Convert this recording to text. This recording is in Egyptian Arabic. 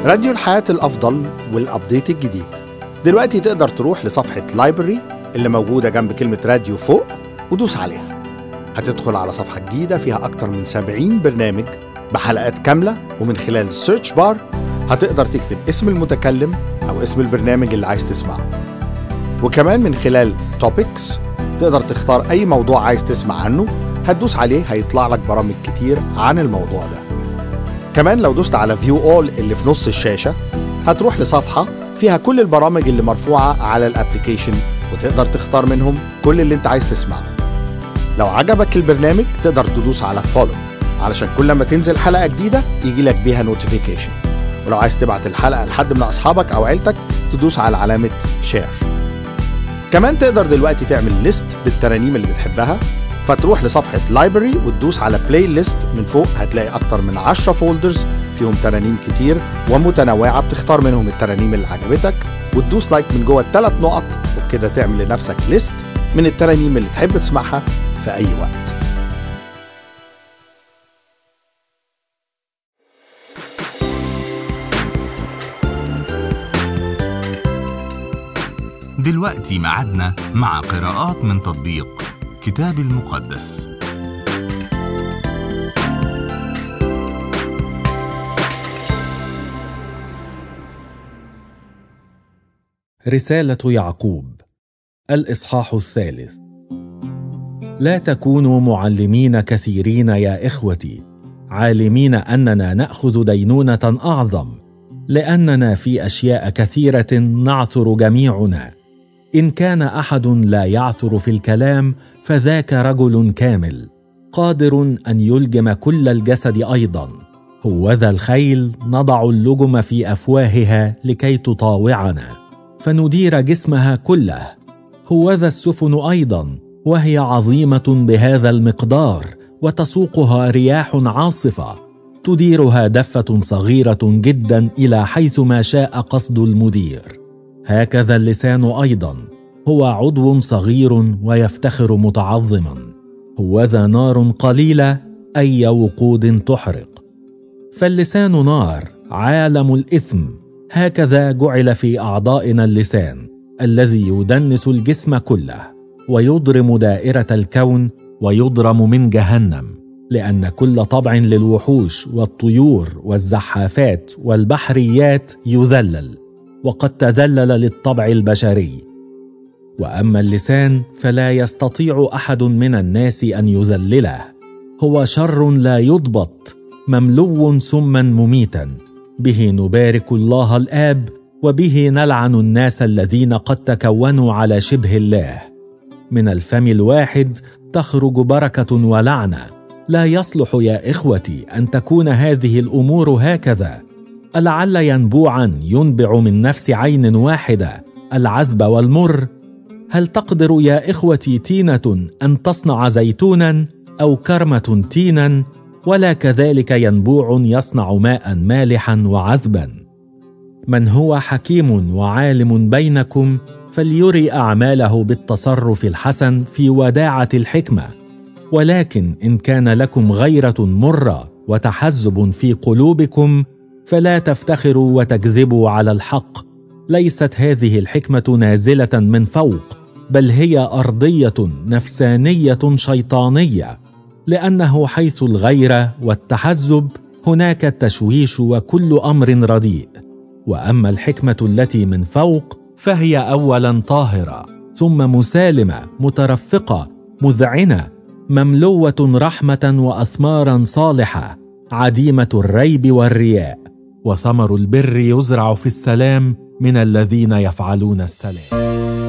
راديو الحياة الأفضل والأبديت الجديد دلوقتي تقدر تروح لصفحة لايبرري اللي موجودة جنب كلمة راديو فوق ودوس عليها هتدخل على صفحة جديدة فيها أكتر من 70 برنامج بحلقات كاملة ومن خلال السيرش بار هتقدر تكتب اسم المتكلم أو اسم البرنامج اللي عايز تسمعه وكمان من خلال توبكس تقدر تختار أي موضوع عايز تسمع عنه هتدوس عليه هيطلع لك برامج كتير عن الموضوع ده كمان لو دوست على فيو اول اللي في نص الشاشة هتروح لصفحة فيها كل البرامج اللي مرفوعة على الابليكيشن وتقدر تختار منهم كل اللي انت عايز تسمعه لو عجبك البرنامج تقدر تدوس على فولو علشان كل ما تنزل حلقة جديدة يجي لك بيها نوتيفيكيشن ولو عايز تبعت الحلقة لحد من أصحابك أو عيلتك تدوس على علامة شير كمان تقدر دلوقتي تعمل ليست بالترانيم اللي بتحبها فتروح لصفحة لايبرري وتدوس على بلاي ليست من فوق هتلاقي أكتر من 10 فولدرز فيهم ترانيم كتير ومتنوعة بتختار منهم الترانيم اللي عجبتك وتدوس لايك من جوه الثلاث نقط وبكده تعمل لنفسك ليست من الترانيم اللي تحب تسمعها في أي وقت دلوقتي ميعادنا مع قراءات من تطبيق كتاب المقدس رسالة يعقوب الإصحاح الثالث لا تكونوا معلمين كثيرين يا إخوتي عالمين أننا نأخذ دينونة أعظم لأننا في أشياء كثيرة نعثر جميعنا إن كان أحد لا يعثر في الكلام فذاك رجل كامل قادر أن يلجم كل الجسد أيضا هوذا الخيل نضع اللجم في أفواهها لكي تطاوعنا فندير جسمها كله هوذا السفن ايضا وهي عظيمه بهذا المقدار وتسوقها رياح عاصفه تديرها دفه صغيره جدا الى حيث ما شاء قصد المدير هكذا اللسان ايضا هو عضو صغير ويفتخر متعظما هوذا نار قليله اي وقود تحرق فاللسان نار عالم الاثم هكذا جعل في اعضائنا اللسان الذي يدنس الجسم كله ويضرم دائره الكون ويضرم من جهنم لان كل طبع للوحوش والطيور والزحافات والبحريات يذلل وقد تذلل للطبع البشري واما اللسان فلا يستطيع احد من الناس ان يذلله هو شر لا يضبط مملو سما مميتا به نبارك الله الاب وبه نلعن الناس الذين قد تكونوا على شبه الله من الفم الواحد تخرج بركه ولعنه لا يصلح يا اخوتي ان تكون هذه الامور هكذا ألعل ينبوعا ينبع من نفس عين واحده العذب والمر هل تقدر يا اخوتي تينه ان تصنع زيتونا او كرمه تينا ولا كذلك ينبوع يصنع ماء مالحا وعذبا من هو حكيم وعالم بينكم فليري اعماله بالتصرف الحسن في وداعه الحكمه ولكن ان كان لكم غيره مره وتحزب في قلوبكم فلا تفتخروا وتكذبوا على الحق ليست هذه الحكمه نازله من فوق بل هي ارضيه نفسانيه شيطانيه لانه حيث الغيره والتحزب هناك التشويش وكل امر رديء واما الحكمه التي من فوق فهي اولا طاهره ثم مسالمه مترفقه مذعنه مملوه رحمه واثمارا صالحه عديمه الريب والرياء وثمر البر يزرع في السلام من الذين يفعلون السلام